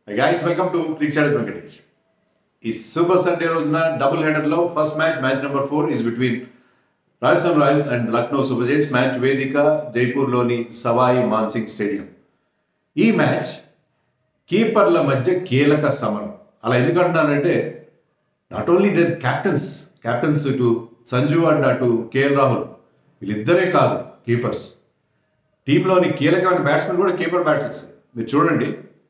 Guys welcome to cricket Venkatesh ఈ super Sunday రోజున double header లో first match match number four is between Rajasthan Royals and Lucknow Super Giants match వేదిక జైపూర్లోని Sawai Mansingh stadium ఈ match కీపర్ల మధ్య కీలక సమరం అలా ఎందుకంటున్నానంటే not only their captains captains ఇటు సంజు అండ్ అటు కేఎల్ రాహుల్ వీళ్ళిద్దరే కాదు కీపర్స్ టీంలోని కీలకమైన బ్యాట్స్మెన్ కూడా కీపర్ బ్యాట్స్మెన్స్ మీరు చూడండి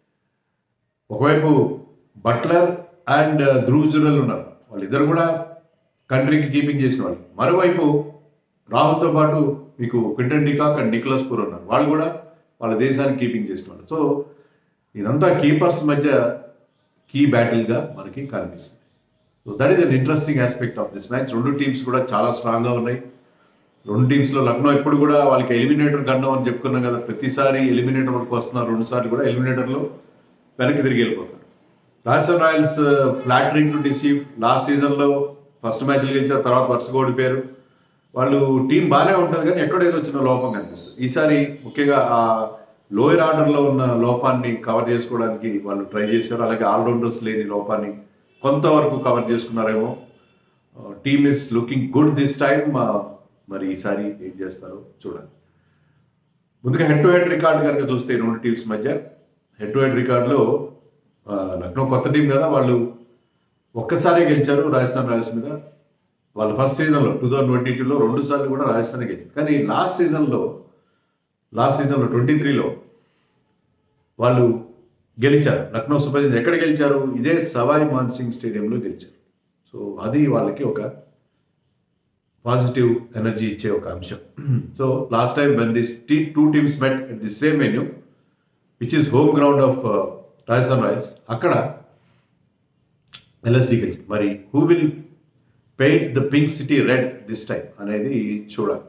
ఒకవైపు బట్లర్ అండ్ ధ్రువ్ జురల్ ఉన్నారు వాళ్ళిద్దరు కూడా కంట్రీకి కీపింగ్ చేసిన వాళ్ళు మరోవైపు రాహుల్తో పాటు మీకు Quinton de Kock and Nicholas Pooran ఉన్నారు వాళ్ళు కూడా వాళ్ళ దేశానికి కీపింగ్ చేసిన వాళ్ళు సో ఇదంతా కీపర్స్ మధ్య కీ బ్యాటిల్గా మనకి కనిపిస్తుంది so that is an interesting aspect of this match రెండు టీమ్స్ కూడా చాలా స్ట్రాంగ్గా ఉన్నాయి రెండు టీమ్స్లో లక్నో ఎప్పుడు కూడా వాళ్ళకి ఎలిమినేటర్ గండం అని చెప్పుకున్నాం కదా ప్రతిసారి ఎలిమినేటర్ వరకు వస్తున్నారు రెండు సార్లు కూడా ఎలిమినేటర్లో వెనక్కి తిరిగి వెళ్ళిపోతారు Rajasthan Royals flattering to deceive last సీజన్లో ఫస్ట్ మ్యాచ్లు గెలిచారు తర్వాత వరుసగా ఓడిపోయారు వాళ్ళు టీం బాగానే ఉంటుంది కానీ ఎక్కడ ఏదో చిన్న లోపం కనిపిస్తుంది ఈసారి ముఖ్యంగా ఆ లోయర్ ఆర్డర్లో ఉన్న లోపాన్ని కవర్ చేసుకోవడానికి వాళ్ళు ట్రై చేశారు అలాగే ఆల్రౌండర్స్ లేని లోపాన్ని కొంతవరకు కవర్ చేసుకున్నారేమో team is looking good this time మరి ఈసారి ఏం చేస్తారో చూడాలి ముందుగా హెడ్ టు హెడ్ రికార్డ్ కనుక చూస్తే ఈ రెండు టీమ్స్ మధ్య హెడ్ టు హెడ్ రికార్డులో లక్నో కొత్త టీం కదా వాళ్ళు ఒక్కసారే గెలిచారు రాజస్థాన్ రాయల్స్ మీద వాళ్ళు ఫస్ట్ సీజన్లో టూ థౌజండ్ ట్వంటీ టూలో రెండు సార్లు కూడా రాజస్థాన్ గెలిచింది కానీ లాస్ట్ సీజన్లో లాస్ట్ సీజన్లో ట్వంటీ త్రీలో వాళ్ళు గెలిచారు లక్నో సూపర్ జైంట్స్ ఎక్కడ గెలిచారు ఇదే సవాయి మాన్సింగ్ స్టేడియంలో గెలిచారు సో అది వాళ్ళకి ఒక పాజిటివ్ ఎనర్జీ ఇచ్చే ఒక అంశం so last time when this టీ two teams met at the same venue which is home ground of Rajasthan Royals అక్కడ ఎల్ఎస్జీ గెలిచింది మరి who will paint the pink city red this time అనేది చూడాలి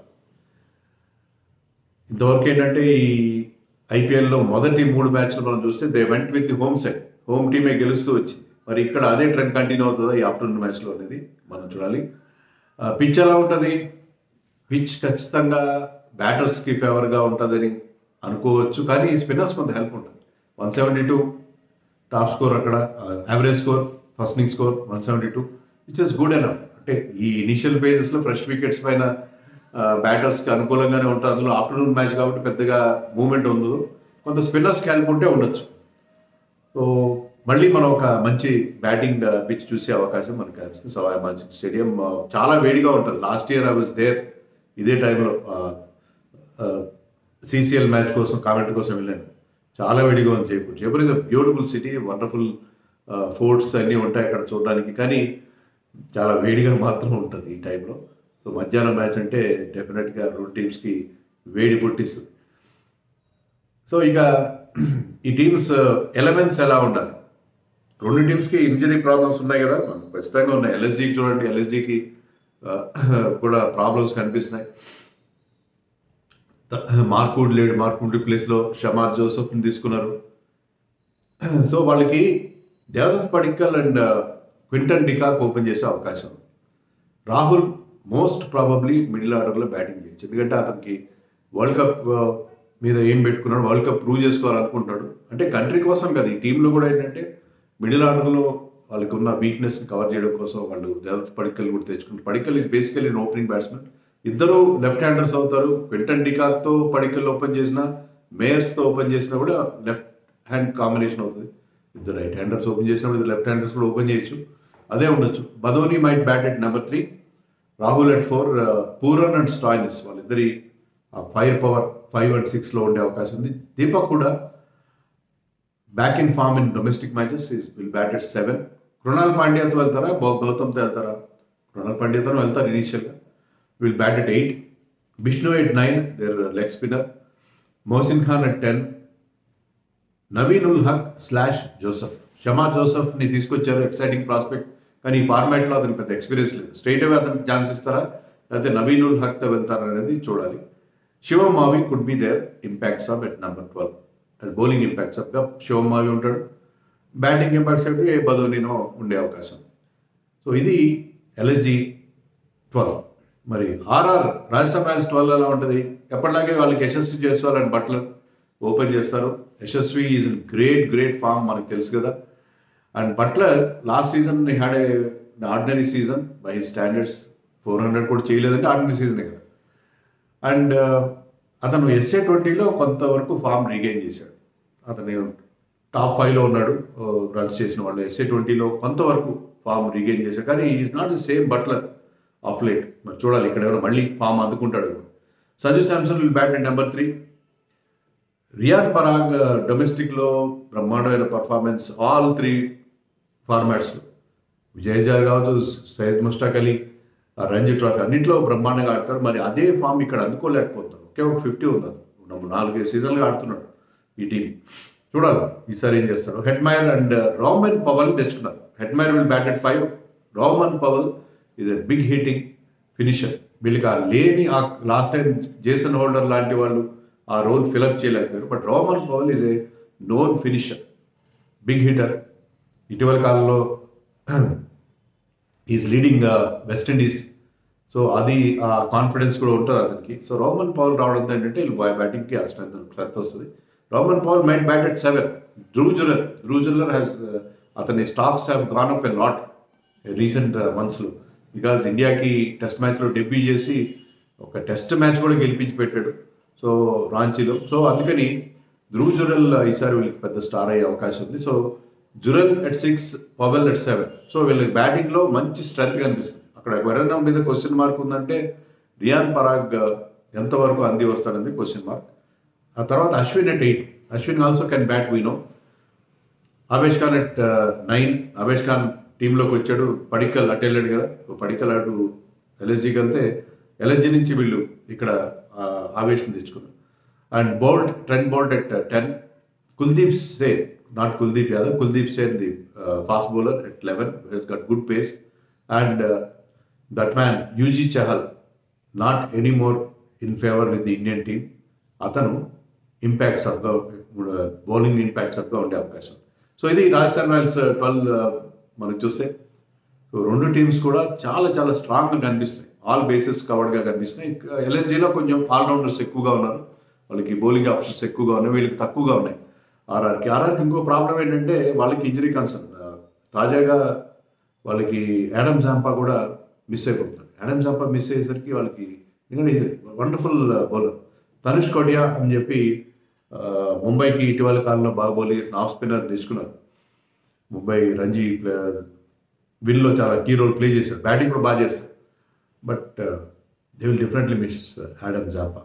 ఇంతవరకు ఏంటంటే ఈ ఐపీఎల్లో మొదటి మూడు మ్యాచ్లు మనం చూస్తే they went with the home side home టీమే గెలుస్తూ వచ్చింది మరి ఇక్కడ అదే ట్రెండ్ కంటిన్యూ అవుతుందా ఈ ఆఫ్టర్నూన్ మ్యాచ్లో అనేది మనం చూడాలి పిచ్ ఎలా ఉంటుంది పిచ్ ఖచ్చితంగా బ్యాటర్స్కి ఫేవర్గా ఉంటుందని అనుకోవచ్చు కానీ స్పిన్నర్స్ కొంత హెల్ప్ ఉంటుంది one seventy two top score అక్కడ average score first innings score one seventy two which is good enough అంటే ఈ ఇనిషియల్ పేజెస్లో ఫ్రెష్ వికెట్స్ పైన బ్యాటర్స్కి అనుకూలంగానే ఉంటుంది అందులో ఆఫ్టర్నూన్ మ్యాచ్ కాబట్టి పెద్దగా మూమెంట్ ఉండదు కొంత స్పిన్నర్స్కి హెల్ప్ ఉంటే ఉండొచ్చు సో మళ్ళీ మనం ఒక మంచి బ్యాటింగ్ పిచ్ చూసే అవకాశం మనకు కనిపిస్తుంది సవాయి మాన్సింగ్ స్టేడియం చాలా వేడిగా ఉంటుంది last year I was there ఇదే టైంలో సిసిఎల్ మ్యాచ్ కోసం కామెంట్ కోసం వెళ్ళాను చాలా వేడిగా ఉంది Jaipur Jaipur is a beautiful city wonderful forts అన్నీ ఉంటాయి అక్కడ చూడడానికి కానీ చాలా వేడిగా మాత్రం ఉంటుంది ఈ టైంలో సో మధ్యాహ్నం మ్యాచ్ అంటే డెఫినెట్గా రెండు టీమ్స్కి వేడి పుట్టిస్తుంది సో ఇక ఈ టీమ్స్ ఎలెవెన్స్ ఎలా ఉండాలి రెండు టీమ్స్కి ఇంజరీ ప్రాబ్లమ్స్ ఉన్నాయి కదా ఖచ్చితంగా ఉన్నాయి ఎల్ఎస్జీకి చూడండి ఎల్ఎస్జీకి కూడా ప్రాబ్లమ్స్ కనిపిస్తున్నాయి మార్కుడ్ లేడు మార్కుడ్ ప్లేస్లో షమాద్ జోసఫ్ని తీసుకున్నారు సో వాళ్ళకి Devdutt Padikkal and Quinton de Kock open చేసే అవకాశం రాహుల్ మోస్ట్ ప్రాబబ్లీ మిడిల్ ఆర్డర్లో బ్యాటింగ్ చేయొచ్చు ఎందుకంటే అతనికి వరల్డ్ కప్ మీద ఏం పెట్టుకున్నాడు వరల్డ్ కప్ ప్రూవ్ చేసుకోవాలనుకుంటున్నాడు అంటే కంట్రీ కోసం కదా ఈ టీంలో కూడా ఏంటంటే మిడిల్ ఆర్డర్లో వాళ్ళకి ఉన్న వీక్నెస్ని కవర్ చేయడం కోసం వాళ్ళు దేవదత్ పడిక్కల్ కూడా తెచ్చుకుంటారు Padikkal is basically opening batsmen ఇద్దరు లెఫ్ట్ హ్యాండర్స్ అవుతారు క్వింటన్ డికాక్తో పడిక్కల్ ఓపెన్ చేసిన మేయర్స్తో ఓపెన్ చేసినా కూడా లెఫ్ట్ హ్యాండ్ కాంబినేషన్ అవుతుంది ఇద్దరు రైట్ హ్యాండర్స్ ఓపెన్ చేసినప్పుడు ఇద్దరు లెఫ్ట్ హ్యాండర్స్ కూడా ఓపెన్ చేయొచ్చు అదే ఉండొచ్చు Badoni might bat at number three Rahul at four Pooran and Stoinis వాళ్ళిద్దరి ఫైర్ పవర్ ఫైవ్ అండ్ సిక్స్లో ఉండే అవకాశం ఉంది దీపక్ కూడా back in form in domestic matches is will bat at seven Krunal పాండ్యాతో వెళ్తారా గౌతమ్తో వెళ్తారా కృణాల్ పాండ్యాతో వెళ్తారు ఇనీషియల్గా will bat at eight Bishnoi at nine there leg spinner Mohsin Khan at ten Naveen ul Haq slash Joseph Shamar జోసఫ్ని తీసుకొచ్చారు ఎక్సైటింగ్ ప్రాస్పెక్ట్ కానీ ఈ ఫార్మాట్లో అతనికి పెద్ద ఎక్స్పీరియన్స్ లేదు స్ట్రైట్ అవే అతనికి ఛాన్స్ ఇస్తారా లేకపోతే నవీన్ ఉల్ హక్తో వెళ్తారా అనేది చూడాలి Shivam Mavi could be there impact sub at number twelve అది బౌలింగ్ ఇంపాక్ట్ సబ్గా శివం మావి ఉంటాడు బ్యాటింగ్ ఇంపాక్ట్ సబ్ ఏ బదోనినో ఉండే అవకాశం సో ఇది ఎల్ఎస్జి ట్వెల్వ్ మరి ఆర్ఆర్ రాజస్థాన్ రాయల్స్ ట్వెల్వ్ ఎలా ఉంటుంది ఎప్పటిలాగే వాళ్ళకి Yashasvi Jaiswal and Buttler open చేస్తారు Yashasvi is in great great form మనకు తెలుసు కదా and Buttler last season had a ordinary season by standards four hundred కూడా చేయలేదంటే ఆర్డినరీ సీజనే కదా అండ్ అతను ఎస్ఏ ట్వంటీలో కొంతవరకు ఫామ్ రీగైన్ చేశాడు అతను టాప్ ఫైవ్లో ఉన్నాడు రన్స్ చేసిన వాళ్ళు ఎస్ఏ ట్వంటీలో కొంతవరకు ఫామ్ రీగైన్ చేశాడు కానీ is not the same Buttler of late మరి చూడాలి ఇక్కడ ఎవరో మళ్ళీ ఫామ్ అందుకుంటాడు Sanju Samson will bat in number three Riyan Parag డొమెస్టిక్లో బ్రహ్మాండమైన పర్ఫార్మెన్స్ ఆల్ త్రీ ఫార్మాట్స్ విజయజార్ కావచ్చు సయ్యద్ ముష్టాక్ అలీ ఆ రంజీ ట్రోఫీ అన్నింటిలో బ్రహ్మాండంగా ఆడతాడు మరి అదే ఫామ్ ఇక్కడ అందుకోలేకపోతాడు ఒకే ఒక ఫిఫ్టీ ఉంది అది నాలుగైదు సీజన్లుగా ఆడుతున్నాడు ఈ టీం చూడాలి ఈసారి ఏం చేస్తాడు Hetmyer and Rovman Powell తెచ్చుకున్నారు Hetmyer will bat at five Rovman Powell ఇది బిగ్ హిట్టింగ్ ఫినిషర్ వీళ్ళకి ఆ లేని ఆ లాస్ట్ టైం జేసన్ హోల్డర్ లాంటి వాళ్ళు ఆ రోల్ ఫిలప్ చేయలేకపోయారు but Rovman Powell is a known finisher big hitter ఇటీవల కాలంలో is leading West Indies so అది ఆ కాన్ఫిడెన్స్ కూడా ఉంటుంది అతనికి సో రోమన్ పవల్ రావడంతో ఏంటంటే వీళ్ళు బ్యాటింగ్కి ఆ స్ట్రెంత్ స్ట్రెంత్ వస్తుంది Rovman Powell might bat at seven Dhruv Jurel Dhruv Jurel has అతని stocks have gone up a lot recent మంత్స్లో బికాజ్ ఇండియాకి టెస్ట్ మ్యాచ్లో డెబ్యూ చేసి ఒక టెస్ట్ మ్యాచ్ కూడా గెలిపించి పెట్టాడు సో రాంచీలో సో అందుకని ధ్రువ్ జురల్ ఈసారి వీళ్ళకి పెద్ద స్టార్ అయ్యే అవకాశం ఉంది so Jurel at six Powell at seven so వీళ్ళకి బ్యాటింగ్లో మంచి స్ట్రెంత్ కనిపిస్తుంది అక్కడ ఎవరైనా మీద క్వశ్చన్ మార్క్ ఉందంటే రియాన్ పరాగ్ ఎంతవరకు అంది వస్తాడనేది క్వశ్చన్ మార్క్ ఆ తర్వాత Ashwin at eight Ashwin also can bat we know Avesh Khan at nine Avesh Khan టీంలోకి వచ్చాడు పడిక్కల్ అటు వెళ్ళాడు కదా సో పడిక్కల్ అటు ఎల్ఎస్జీకి వెళ్తే ఎల్ఎస్జీ నుంచి వీళ్ళు ఇక్కడ ఆవేశం తెచ్చుకున్నారు and Boult Trent Boult at ten Kuldeep Sen not Kuldeep Yadav Kuldeep Sen the fast bowler at eleven he's got good pace and that man Yuzi Chahal not any more in favour with the Indian team అతను ఇంపాక్ట్ సబ్గా bowling impact సబ్గా ఉండే అవకాశం so ఇది Rajasthan Royals twelve మనకు చూస్తే so రెండు teams కూడా చాలా చాలా స్ట్రాంగ్గా కనిపిస్తున్నాయి ఆల్ బేసెస్ కవర్డ్గా కనిపిస్తున్నాయి ఎల్ఎస్జీలో కొంచెం ఆల్రౌండర్స్ ఎక్కువగా ఉన్నారు వాళ్ళకి బౌలింగ్ ఆప్షన్స్ ఎక్కువగా ఉన్నాయి వీళ్ళకి తక్కువగా ఉన్నాయి ఆర్ఆర్కి ఆర్ఆర్కి ఇంకో ప్రాబ్లం ఏంటంటే వాళ్ళకి ఇంజరీ కన్సర్న్ తాజాగా వాళ్ళకి యాడమ్ జాంపా కూడా మిస్ అయిపోతున్నారు యాడమ్ జాంపా మిస్ అయ్యేసరికి వాళ్ళకి ఎందుకంటే ఇది వండర్ఫుల్ బౌలర్ తనుష్ కొడియా అని చెప్పి ముంబైకి ఇటీవల కాలంలో బాగా బౌలింగ్ చేసిన ఆఫ్ స్పిన్నర్ తెచ్చుకున్నారు ముంబై రంజీ విన్లో చాలా కీ రోల్ ప్లే చేశారు బ్యాటింగ్ కూడా బాగా చేస్తారు but they will differently miss Adam Zampa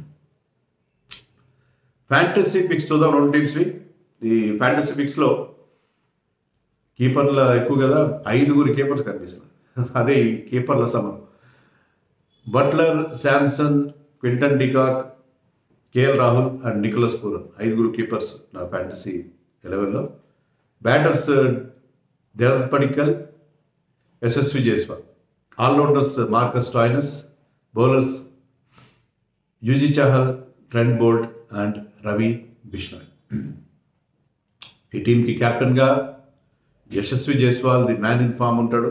fantasy picks చూద్దాం రెండు టీమ్స్వి ఈ ఫ్యాంటసీ పిక్స్లో కీపర్ల ఎక్కువ కదా ఐదుగురు కీపర్స్ కనిపిస్తున్నారు అదే ఈ కీపర్ల సమరం Buttler Samson Quinton de Kock KL Rahul and Nicholas Pooran ఐదుగురు కీపర్స్ నా ఫ్యాంటసీ ఎలెవెన్లో batters Devdutt Padikkal Yashasvi Jaiswal all rounders Marcus Stoinis bowlers Yuzi Chahal Trent Boult and Ravi Bishnoi ఈ టీంకి కెప్టెన్గా Yashasvi Jaiswal the man in form ఉంటాడు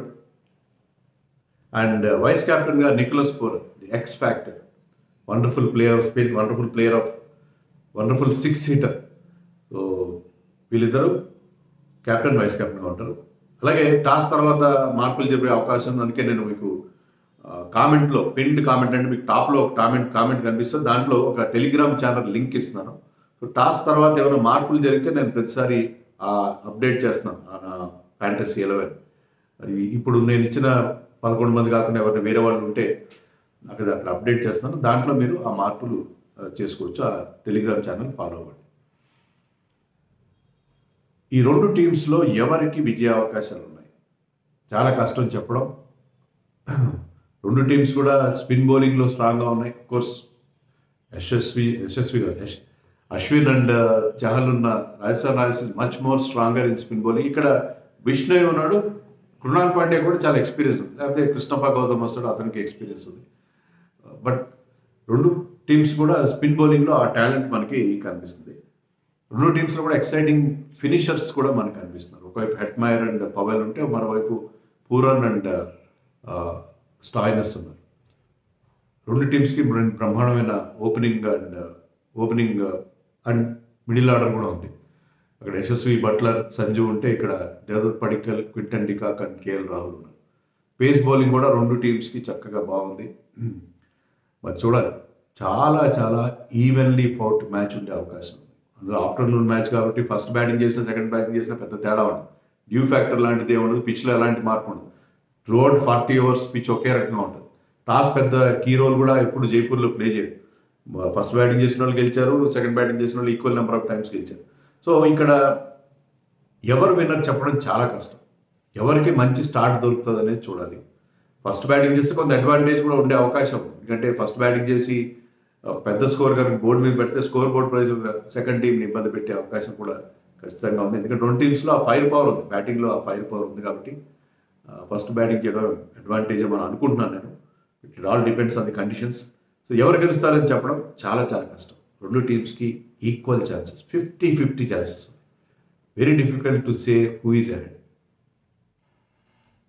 అండ్ వైస్ కెప్టెన్గా Nicholas Pooran the X factor wonderful player of spin wonderful player of wonderful six hitter so వీళ్ళిద్దరూ captain vice కెప్టెన్గా ఉంటారు అలాగే toss తర్వాత మార్పులు జరిపే అవకాశం ఉంది అందుకే నేను మీకు కామెంట్లో పిన్డ్ కామెంట్ అంటే మీకు టాప్లో ఒక కామెంట్ కామెంట్ కనిపిస్తుంది దాంట్లో ఒక టెలిగ్రామ్ ఛానల్ లింక్ ఇస్తున్నాను సో టాస్ తర్వాత ఏమైనా మార్పులు జరిగితే నేను ప్రతిసారి అప్డేట్ చేస్తున్నాను నా ఫ్యాంటసీ ఎలెవెన్ అది ఇప్పుడు నేను ఇచ్చిన పదకొండు మంది కాకుండా ఎవరైనా వేరే వాళ్ళు ఉంటే అక్కడ అక్కడ అప్డేట్ చేస్తున్నాను దాంట్లో మీరు ఆ మార్పులు చేసుకోవచ్చు ఆ టెలిగ్రామ్ ఛానల్ ఫాలో అవ్వండి ఈ రెండు టీమ్స్లో ఎవరికి విజయ అవకాశాలు ఉన్నాయి చాలా కష్టం చెప్పడం రెండు టీమ్స్ కూడా స్పిన్ బౌలింగ్లో స్ట్రాంగ్గా ఉన్నాయి కోర్స్ యశస్వి యశస్వి యశ్ అశ్విన్ అండ్ చహల్ ఉన్న Rajasthan Royals is much more stronger in spin bowling ఇక్కడ విష్ణయ్ ఉన్నాడు కృణాల్ పాండే కూడా చాలా ఎక్స్పీరియన్స్ ఉంది లేకపోతే కృష్ణప్ప గౌతమ్ వస్తాడు అతనికి ఎక్స్పీరియన్స్ ఉంది బట్ రెండు టీమ్స్ కూడా స్పిన్ బౌలింగ్లో ఆ టాలెంట్ మనకి కనిపిస్తుంది రెండు టీమ్స్లో కూడా ఎక్సైటింగ్ ఫినిషర్స్ కూడా మనకు కనిపిస్తున్నారు ఒకవైపు హెట్మైర్ అండ్ పవెల్ ఉంటే మరోవైపు పూరన్ అండ్ స్టాయినస్ ఉన్నారు రెండు టీమ్స్కి బ్రహ్మాండమైన opening and opening and middle order కూడా ఉంది అక్కడ యశస్వి బట్లర్ సంజు ఉంటే ఇక్కడ Devdutt Padikkal Quinton de Kock and KL Rahul ఉన్నారు పేస్ బౌలింగ్ కూడా రెండు టీమ్స్కి చక్కగా బాగుంది మరి చూడాలి చాలా చాలా ఈవెన్లీ ఫౌట్ మ్యాచ్ ఉండే అవకాశం ఉంది అందులో ఆఫ్టర్నూన్ మ్యాచ్ కాబట్టి ఫస్ట్ బ్యాటింగ్ చేసిన సెకండ్ బ్యాటింగ్ చేసిన పెద్ద తేడా ఉండదు డ్యూ ఫ్యాక్టర్ లాంటిది ఏమి ఉండదు పిచ్లో ఎలాంటి మార్పు ఉండదు రోడ్ ఫార్టీ ఓవర్స్ పిచ్ ఒకే రకంగా ఉంటుంది టాస్ పెద్ద కీ రోల్ కూడా ఎప్పుడు జైపూర్లో ప్లే చేయడు ఫస్ట్ బ్యాటింగ్ చేసిన వాళ్ళు గెలిచారు సెకండ్ బ్యాటింగ్ చేసిన వాళ్ళు ఈక్వల్ నెంబర్ ఆఫ్ టైమ్స్ గెలిచారు సో ఇక్కడ ఎవరు విన్నర్ చెప్పడం చాలా కష్టం ఎవరికి మంచి స్టార్ట్ దొరుకుతుంది అనేది చూడాలి ఫస్ట్ బ్యాటింగ్ చేస్తే కొంత అడ్వాంటేజ్ కూడా ఉండే అవకాశం ఉంది. ఎందుకంటే ఫస్ట్ బ్యాటింగ్ చేసి ఒక పెద్ద స్కోర్ కనుక బోర్డు మీద పెడితే స్కోర్ బోర్డ్ ప్రైజ్ సెకండ్ టీంని ఇబ్బంది పెట్టే అవకాశం కూడా ఖచ్చితంగా ఉంది ఎందుకంటే రెండు టీమ్స్లో ఆ ఫైర్ పవర్ ఉంది బ్యాటింగ్లో ఆ ఫైర్ పవర్ ఉంది కాబట్టి ఫస్ట్ బ్యాటింగ్ చేయడం అడ్వాంటేజ్ అని అనుకుంటున్నాను నేను it all depends on the conditions so ఎవరు గెలుస్తారని చెప్పడం చాలా చాలా కష్టం రెండు టీమ్స్కి equal chances fifty fifty chances very difficult to say who is ahead